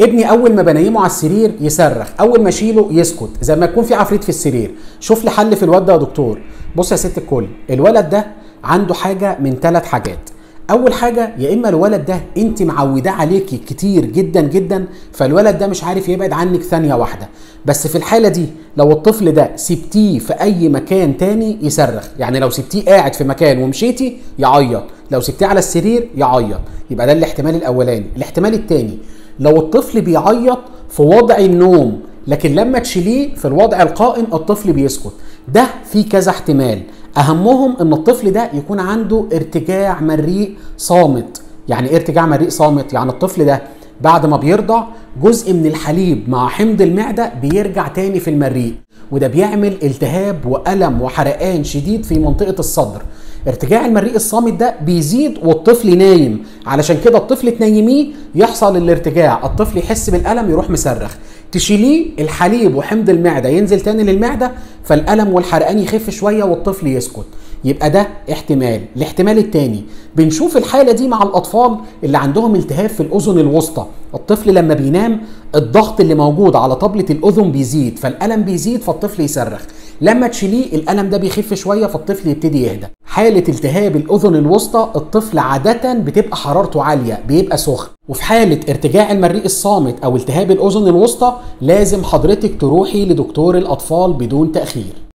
ابني اول ما بنيمه على السرير يصرخ اول ما اشيله يسكت زي ما يكون في عفريت في السرير شوف لي حل في الواد ده يا دكتور بص يا ست الكل الولد ده عنده حاجه من ثلاث حاجات اول حاجه يا اما الولد ده انت معوداه عليكي كتير جدا جدا فالولد ده مش عارف يبعد عنك ثانيه واحده بس في الحاله دي لو الطفل ده سبتيه في اي مكان تاني يصرخ يعني لو سبتيه قاعد في مكان ومشيتي يعيط لو سبتيه على السرير يعيط يبقى ده الاحتمال الاولاني الاحتمال التاني لو الطفل بيعيط في وضع النوم لكن لما تشيليه في الوضع القائم الطفل بيسكت ده في كذا احتمال اهمهم ان الطفل ده يكون عنده ارتجاع مريء صامت يعني ايه ارتجاع مريء صامت يعني الطفل ده بعد ما بيرضع جزء من الحليب مع حمض المعده بيرجع تاني في المريء وده بيعمل التهاب والم وحرقان شديد في منطقه الصدر ارتجاع المريء الصامت ده بيزيد والطفل نايم علشان كده الطفل تنيميه يحصل الارتجاع الطفل يحس بالالم يروح مصرخ تشيليه الحليب وحمض المعده ينزل تاني للمعده فالالم والحرقان يخف شويه والطفل يسكت يبقى ده احتمال الاحتمال التاني بنشوف الحالة دي مع الأطفال اللي عندهم التهاب في الأذن الوسطى الطفل لما بينام الضغط اللي موجود على طبلة الأذن بيزيد فالألم بيزيد فالطفل يصرخ لما تشيليه الألم ده بيخف شوية فالطفل يبتدي يهدى حالة التهاب الأذن الوسطى الطفل عادة بتبقى حرارته عالية بيبقى سخن وفي حالة ارتجاع المريء الصامت أو التهاب الأذن الوسطى لازم حضرتك تروحي لدكتور الأطفال بدون تأخير